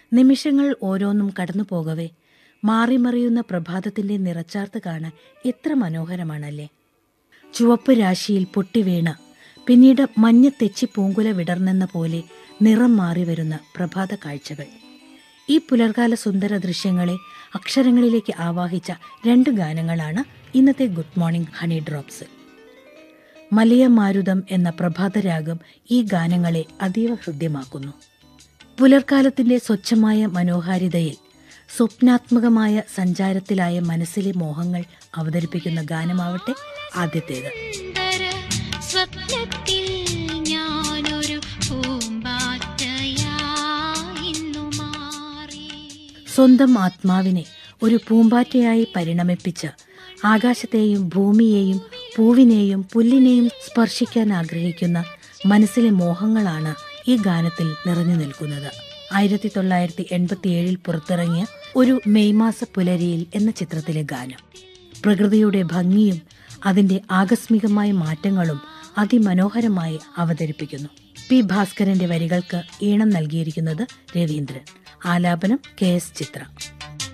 നിമിഷങ്ങൾ ഓരോന്നും കടന്നു പോകവേ മാറിമറിയുന്ന പ്രഭാതത്തിന്റെ നിറച്ചാർത്ത് കാണാൻ എത്ര മനോഹരമാണല്ലേ ചുവപ്പ് രാശിയിൽ പൊട്ടിവീണ പിന്നീട് മഞ്ഞ തെച്ചി പൂങ്കുല വിടർന്നെന്ന പോലെ നിറം മാറി വരുന്ന പ്രഭാത കാഴ്ചകൾ ഈ പുലർകാല സുന്ദര ദൃശ്യങ്ങളെ അക്ഷരങ്ങളിലേക്ക് ആവാഹിച്ച രണ്ട് ഗാനങ്ങളാണ് ഇന്നത്തെ good morning honey drops Malaya Marutham എന്ന പ്രഭാതരാഗം ഈ ഗാനങ്ങളെ അതീവ ഹൃദ്യമാക്കുന്നു പുലർക്കാലത്തിന്റെ സ്വച്ഛമായ മനോഹാരിതയിൽ സ്വപ്നാത്മകമായ സഞ്ചാരത്തിലായ മനസ്സിലെ മോഹങ്ങൾ അവതരിപ്പിക്കുന്ന ഗാനമാവട്ടെ ആദ്യത്തേത് സുന്ദര സ്വപ്നത്തിൽ ഞാനൊരു പൂമ്പാറ്റയായിന്നു മാറി സ്വന്തം ആത്മാവിനെ ഒരു പൂമ്പാറ്റയായി പരിണമിപ്പിച്ച് ആകാശത്തെയും ഭൂമിയെയും പൂവിനെയും പുല്ലിനെയും സ്പർശിക്കാൻ ആഗ്രഹിക്കുന്ന മനസ്സിലെ മോഹങ്ങളാണ് ഈ ഗാനത്തിൽ നിറഞ്ഞു നിൽക്കുന്നത് ആയിരത്തി തൊള്ളായിരത്തി എൺപത്തിയേഴിൽ പുറത്തിറങ്ങിയ ഒരു മെയ് മാസ പുലരിയിൽ എന്ന ചിത്രത്തിലെ ഗാനം പ്രകൃതിയുടെ ഭംഗിയും അതിന്റെ ആകസ്മികമായ മാറ്റങ്ങളും അതിമനോഹരമായി അവതരിപ്പിക്കുന്നു പി ഭാസ്കരന്റെ വരികൾക്ക് ഈണം നൽകിയിരിക്കുന്നത് രവീന്ദ്രൻ ആലാപനം കെ എസ് ചിത്ര